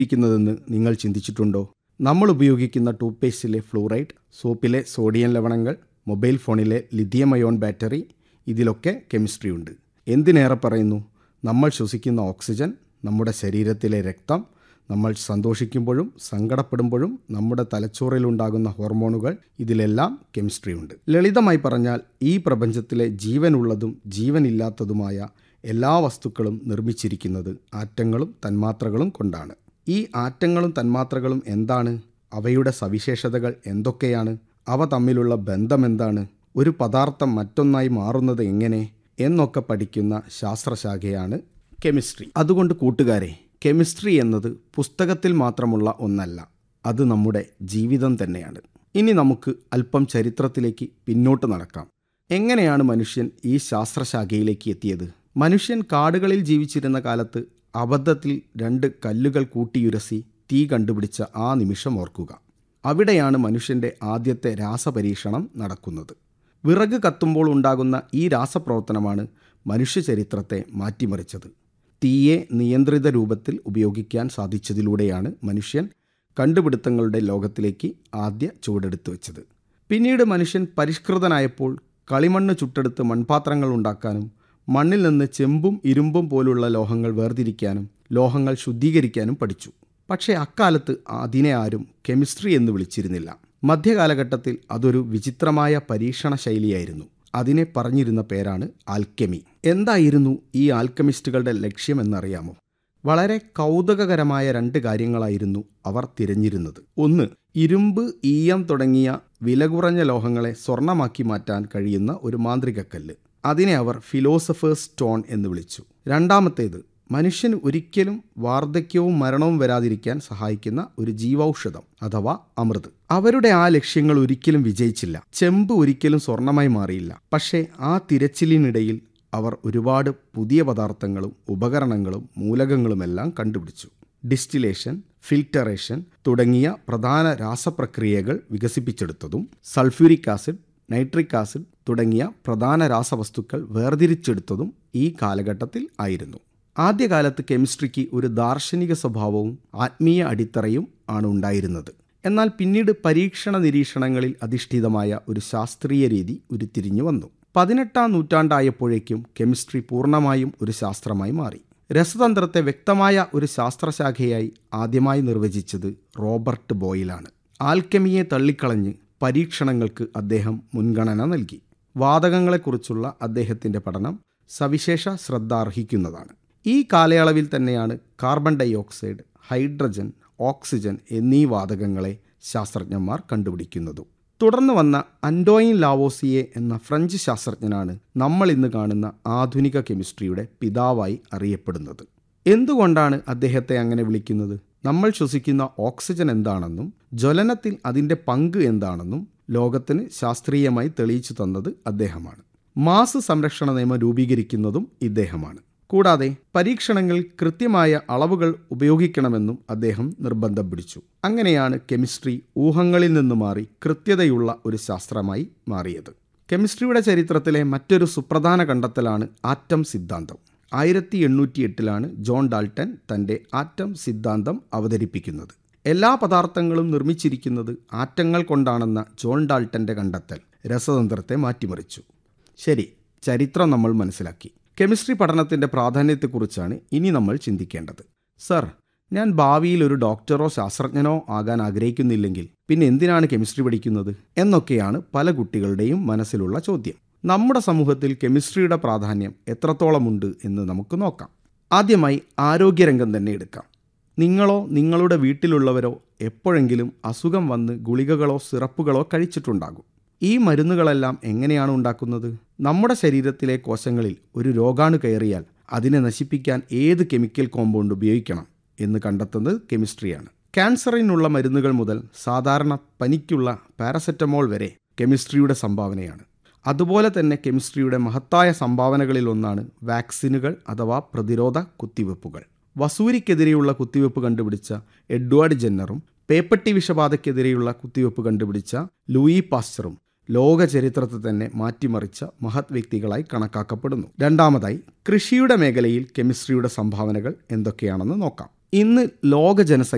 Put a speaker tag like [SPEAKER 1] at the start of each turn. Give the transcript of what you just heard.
[SPEAKER 1] ഇരിക്കുന്നതെന്ന് നിങ്ങൾ ചിന്തിച്ചിട്ടുണ്ടോ നമ്മൾ ഉപയോഗിക്കുന്ന ടൂത്ത്പേസ്റ്റിലെ ഫ്ലൂറൈഡ് സോപ്പിലെ സോഡിയം ലവണങ്ങൾ മൊബൈൽ ഫോണിലെ ലിഥിയം അയോൺ ബാറ്ററി ഇതിലൊക്കെ കെമിസ്ട്രി ഉണ്ട് എന്തിനേറെ പറയുന്നു നമ്മൾ ശ്വസിക്കുന്ന ഓക്സിജൻ നമ്മുടെ ശരീരത്തിലെ രക്തം നമ്മൾ സന്തോഷിക്കുമ്പോഴും സങ്കടപ്പെടുമ്പോഴും നമ്മുടെ തലച്ചോറിലുണ്ടാകുന്ന ഹോർമോണുകൾ ഇതിലെല്ലാം കെമിസ്ട്രി ഉണ്ട് ലളിതമായി പറഞ്ഞാൽ ഈ പ്രപഞ്ചത്തിലെ ജീവനുള്ളതും ജീവനില്ലാത്തതുമായ എല്ലാ വസ്തുക്കളും നിർമ്മിച്ചിരിക്കുന്നത് ആറ്റങ്ങളും തന്മാത്രകളും കൊണ്ടാണ് ഈ ആറ്റങ്ങളും തന്മാത്രകളും എന്താണ് അവയുടെ സവിശേഷതകൾ എന്തൊക്കെയാണ് അവ തമ്മിലുള്ള ബന്ധം എന്താണ് ഒരു പദാർത്ഥം മറ്റൊന്നായി മാറുന്നത് എങ്ങനെ എന്നൊക്കെ പഠിക്കുന്ന ശാസ്ത്രശാഖയാണ് കെമിസ്ട്രി അതുകൊണ്ട് കൂട്ടുകാരെ കെമിസ്ട്രി എന്നത് പുസ്തകത്തിൽ മാത്രമുള്ള ഒന്നല്ല അത് നമ്മുടെ ജീവിതം തന്നെയാണ് ഇനി നമുക്ക് അല്പം ചരിത്രത്തിലേക്ക് പിന്നോട്ട് നടക്കാം എങ്ങനെയാണ് മനുഷ്യൻ ഈ ശാസ്ത്രശാഖയിലേക്ക് എത്തിയത് മനുഷ്യൻ കാടുകളിൽ ജീവിച്ചിരുന്ന കാലത്ത് അബദ്ധത്തിൽ രണ്ട് കല്ലുകൾ കൂട്ടിയുരസി തീ കണ്ടുപിടിച്ച ആ നിമിഷം ഓർക്കുക അവിടെയാണ് മനുഷ്യൻ്റെ ആദ്യത്തെ രാസപരീക്ഷണം നടക്കുന്നത് വിറക് കത്തുമ്പോൾ ഉണ്ടാകുന്ന ഈ രാസപ്രവർത്തനമാണ് മനുഷ്യചരിത്രത്തെ മാറ്റിമറിച്ചത് തീയെ നിയന്ത്രിത രൂപത്തിൽ ഉപയോഗിക്കാൻ സാധിച്ചതിലൂടെയാണ് മനുഷ്യൻ കണ്ടുപിടുത്തങ്ങളുടെ ലോകത്തിലേക്ക് ആദ്യ ചുവടെടുത്ത് വെച്ചത് പിന്നീട് മനുഷ്യൻ പരിഷ്കൃതനായപ്പോൾ കളിമണ്ണ് ചുട്ടെടുത്ത് മൺപാത്രങ്ങൾ ഉണ്ടാക്കാനും മണ്ണിൽ നിന്ന് ചെമ്പും ഇരുമ്പും പോലുള്ള ലോഹങ്ങൾ വേർതിരിക്കാനും ലോഹങ്ങൾ ശുദ്ധീകരിക്കാനും പഠിച്ചു പക്ഷേ അക്കാലത്ത് അതിനെ ആരും കെമിസ്ട്രി എന്ന് വിളിച്ചിരുന്നില്ല മധ്യകാലഘട്ടത്തിൽ അതൊരു വിചിത്രമായ പരീക്ഷണ ശൈലിയായിരുന്നു അതിനെ പറഞ്ഞിരുന്ന പേരാണ് ആൽക്കെമി എന്തായിരുന്നു ഈ ആൽക്കമിസ്റ്റുകളുടെ ലക്ഷ്യമെന്നറിയാമോ വളരെ കൗതുകകരമായ രണ്ട് കാര്യങ്ങളായിരുന്നു അവർ തിരഞ്ഞിരുന്നത് ഒന്ന് ഇരുമ്പ് ഈയം തുടങ്ങിയ വില കുറഞ്ഞ ലോഹങ്ങളെ സ്വർണമാക്കി മാറ്റാൻ കഴിയുന്ന ഒരു മാന്ത്രികക്കല്ല് അതിനെ അവർ ഫിലോസഫേഴ്സ് സ്റ്റോൺ എന്ന് വിളിച്ചു രണ്ടാമത്തേത് മനുഷ്യന് ഒരിക്കലും വാർദ്ധക്യവും മരണവും വരാതിരിക്കാൻ സഹായിക്കുന്ന ഒരു ജീവൌഷധം അഥവാ അമൃത് അവരുടെ ആ ലക്ഷ്യങ്ങൾ ഒരിക്കലും വിജയിച്ചില്ല ചെമ്പ് ഒരിക്കലും സ്വർണമായി മാറിയില്ല പക്ഷേ ആ തിരച്ചിലിനിടയിൽ അവർ ഒരുപാട് പുതിയ പദാർത്ഥങ്ങളും ഉപകരണങ്ങളും മൂലകങ്ങളുമെല്ലാം കണ്ടുപിടിച്ചു ഡിസ്റ്റിലേഷൻ ഫിൽറ്ററേഷൻ തുടങ്ങിയ പ്രധാന രാസപ്രക്രിയകൾ വികസിപ്പിച്ചെടുത്തതും സൾഫ്യൂരിക് ആസിഡ് നൈട്രിക് ആസിഡ് തുടങ്ങിയ പ്രധാന രാസവസ്തുക്കൾ വേർതിരിച്ചെടുത്തതും ഈ കാലഘട്ടത്തിൽ ആയിരുന്നു ആദ്യകാലത്ത് കെമിസ്ട്രിക്ക് ഒരു ദാർശനിക സ്വഭാവവും ആത്മീയ അടിത്തറയും ആണ് ഉണ്ടായിരുന്നത് എന്നാൽ പിന്നീട് പരീക്ഷണ നിരീക്ഷണങ്ങളിൽ അധിഷ്ഠിതമായ ഒരു ശാസ്ത്രീയ രീതി ഉരുത്തിരിഞ്ഞു വന്നു പതിനെട്ടാം നൂറ്റാണ്ടായപ്പോഴേക്കും കെമിസ്ട്രി പൂർണ്ണമായും ഒരു ശാസ്ത്രമായി മാറി രസതന്ത്രത്തെ വ്യക്തമായ ഒരു ശാസ്ത്രശാഖയായി ആദ്യമായി നിർവചിച്ചത് റോബർട്ട് ബോയിലാണ് ആൽക്കെമിയെ തള്ളിക്കളഞ്ഞ് പരീക്ഷണങ്ങൾക്ക് അദ്ദേഹം മുൻഗണന നൽകി വാതകങ്ങളെക്കുറിച്ചുള്ള അദ്ദേഹത്തിൻ്റെ പഠനം സവിശേഷ ശ്രദ്ധ അർഹിക്കുന്നതാണ് ഈ കാലയളവിൽ തന്നെയാണ് carbon dioxide hydrogen oxygen എന്നീ വാതകങ്ങളെ ശാസ്ത്രജ്ഞന്മാർ കണ്ടുപിടിക്കുന്നതും തുടർന്ന് വന്ന അൻഡോയിൻ ലാവോസിയെ എന്ന ഫ്രഞ്ച് ശാസ്ത്രജ്ഞനാണ് നമ്മൾ ഇന്ന് കാണുന്ന ആധുനിക കെമിസ്ട്രിയുടെ പിതാവായി അറിയപ്പെടുന്നത് എന്തുകൊണ്ടാണ് അദ്ദേഹത്തെ അങ്ങനെ വിളിക്കുന്നത് നമ്മൾ ശ്വസിക്കുന്ന ഓക്സിജൻ എന്താണെന്നും ജ്വലനത്തിൽ അതിൻ്റെ പങ്ക് എന്താണെന്നും ലോകത്തിന് ശാസ്ത്രീയമായി തെളിയിച്ചു തന്നത് അദ്ദേഹമാണ് മാസ് സംരക്ഷണ നിയമം രൂപീകരിക്കുന്നതും ഇദ്ദേഹമാണ് കൂടാതെ പരീക്ഷണങ്ങളിൽ കൃത്യമായ അളവുകൾ ഉപയോഗിക്കണമെന്നും അദ്ദേഹം നിർബന്ധം പിടിച്ചു അങ്ങനെയാണ് കെമിസ്ട്രി ഊഹങ്ങളിൽ നിന്ന് മാറി കൃത്യതയുള്ള ഒരു ശാസ്ത്രമായി മാറിയത് കെമിസ്ട്രിയുടെ ചരിത്രത്തിലെ മറ്റൊരു സുപ്രധാന കണ്ടെത്തലാണ് ആറ്റം സിദ്ധാന്തം ആയിരത്തി എണ്ണൂറ്റി എട്ടിലാണ് ജോൺ ഡാൾട്ടൻ തൻ്റെ ആറ്റം സിദ്ധാന്തം അവതരിപ്പിക്കുന്നത് എല്ലാ പദാർത്ഥങ്ങളും നിർമ്മിച്ചിരിക്കുന്നത് ആറ്റങ്ങൾ കൊണ്ടാണെന്ന ജോൺ ഡാൾട്ടൻ്റെ കണ്ടെത്തൽ രസതന്ത്രത്തെ മാറ്റിമറിച്ചു ശരി ചരിത്രം നമ്മൾ മനസ്സിലാക്കി കെമിസ്ട്രി പഠനത്തിൻ്റെ പ്രാധാന്യത്തെക്കുറിച്ചാണ് ഇനി നമ്മൾ ചിന്തിക്കേണ്ടത് സർ ഞാൻ ഭാവിയിൽ ഒരു ഡോക്ടറോ ശാസ്ത്രജ്ഞനോ ആകാൻ ആഗ്രഹിക്കുന്നില്ലെങ്കിൽ പിന്നെ എന്തിനാണ് കെമിസ്ട്രി പഠിക്കുന്നത് എന്നൊക്കെയാണ് പല കുട്ടികളുടെയും മനസ്സിലുള്ള ചോദ്യം നമ്മുടെ സമൂഹത്തിൽ കെമിസ്ട്രിയുടെ പ്രാധാന്യം എത്രത്തോളമുണ്ട് എന്ന് നമുക്ക് നോക്കാം ആദ്യമായി ആരോഗ്യരംഗം തന്നെ എടുക്കാം നിങ്ങളോ നിങ്ങളുടെ വീട്ടിലുള്ളവരോ എപ്പോഴെങ്കിലും അസുഖം വന്ന് ഗുളികകളോ സിറപ്പുകളോ കഴിച്ചിട്ടുണ്ടാകും ഈ മരുന്നുകളെല്ലാം എങ്ങനെയാണ് ഉണ്ടാക്കുന്നത് നമ്മുടെ ശരീരത്തിലെ കോശങ്ങളിൽ ഒരു രോഗാണു കയറിയാൽ അതിനെ നശിപ്പിക്കാൻ ഏത് കെമിക്കൽ കോമ്പൗണ്ട് ഉപയോഗിക്കണം എന്ന് കണ്ടെത്തുന്നത് കെമിസ്ട്രിയാണ് ക്യാൻസറിനുള്ള മരുന്നുകൾ മുതൽ സാധാരണ പനിക്കുള്ള പാരസെറ്റമോൾ വരെ കെമിസ്ട്രിയുടെ സംഭാവനയാണ് അതുപോലെ തന്നെ കെമിസ്ട്രിയുടെ മഹത്തായ സംഭാവനകളിൽ ഒന്നാണ് വാക്സിനുകൾ അഥവാ പ്രതിരോധ കുത്തിവെപ്പുകൾ വസൂരിക്കെതിരെയുള്ള കുത്തിവെപ്പ് കണ്ടുപിടിച്ച എഡ്വേർഡ് ജെന്നറും പേപ്പട്ടി വിഷബാധയ്ക്കെതിരെയുള്ള കുത്തിവെപ്പ് കണ്ടുപിടിച്ച ലൂയി പാസ്റ്ററും ലോക ചരിത്രത്തെ തന്നെ മാറ്റിമറിച്ച മഹത് വ്യക്തികളായി കണക്കാക്കപ്പെടുന്നു രണ്ടാമതായി കൃഷിയുടെ മേഖലയിൽ കെമിസ്ട്രിയുടെ സംഭാവനകൾ എന്തൊക്കെയാണെന്ന് നോക്കാം ഇന്ന് ലോക ജനസംഖ്യ